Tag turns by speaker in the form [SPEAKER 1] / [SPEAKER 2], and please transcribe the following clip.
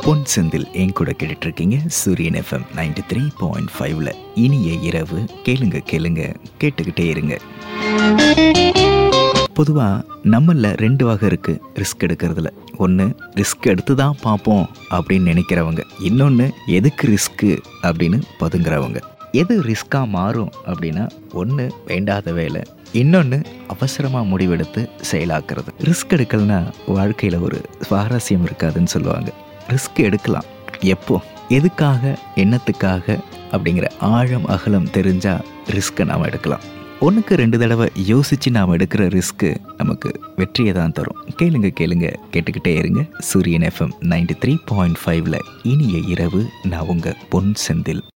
[SPEAKER 1] பொன் செந்தில் என் கூட கேட்டுட்டு இருக்கீங்க சூரியன் எஃப்எம் நைன்டி த்ரீ பாயிண்ட் ஃபைவ்ல இனிய இரவு கேளுங்க கேளுங்க கேட்டுக்கிட்டே இருங்க பொதுவாக நம்மளில் ரெண்டு வகை இருக்குது ரிஸ்க் எடுக்கிறதுல ஒன்று ரிஸ்க் எடுத்து தான் பார்ப்போம் அப்படின்னு நினைக்கிறவங்க இன்னொன்று எதுக்கு ரிஸ்க்கு அப்படின்னு பதுங்குறவங்க எது ரிஸ்க்காக மாறும் அப்படின்னா ஒன்று வேண்டாத வேலை இன்னொன்று அவசரமாக முடிவெடுத்து செயலாக்குறது ரிஸ்க் எடுக்கலனா வாழ்க்கையில் ஒரு சுவாரஸ்யம் இருக்காதுன்னு சொல்லுவாங்க ரிஸ்க் எடுக்கலாம் எப்போ எதுக்காக என்னத்துக்காக அப்படிங்கிற ஆழம் அகலம் தெரிஞ்சால் ரிஸ்க்கை நாம் எடுக்கலாம் ஒன்றுக்கு ரெண்டு தடவை யோசித்து நாம் எடுக்கிற ரிஸ்க்கு நமக்கு வெற்றியை தான் தரும் கேளுங்க கேளுங்க கேட்டுக்கிட்டே இருங்க சூரியன் எஃப்எம் நைன்டி த்ரீ பாயிண்ட் ஃபைவ்ல இனிய இரவு நான் உங்கள் பொன் செந்தில்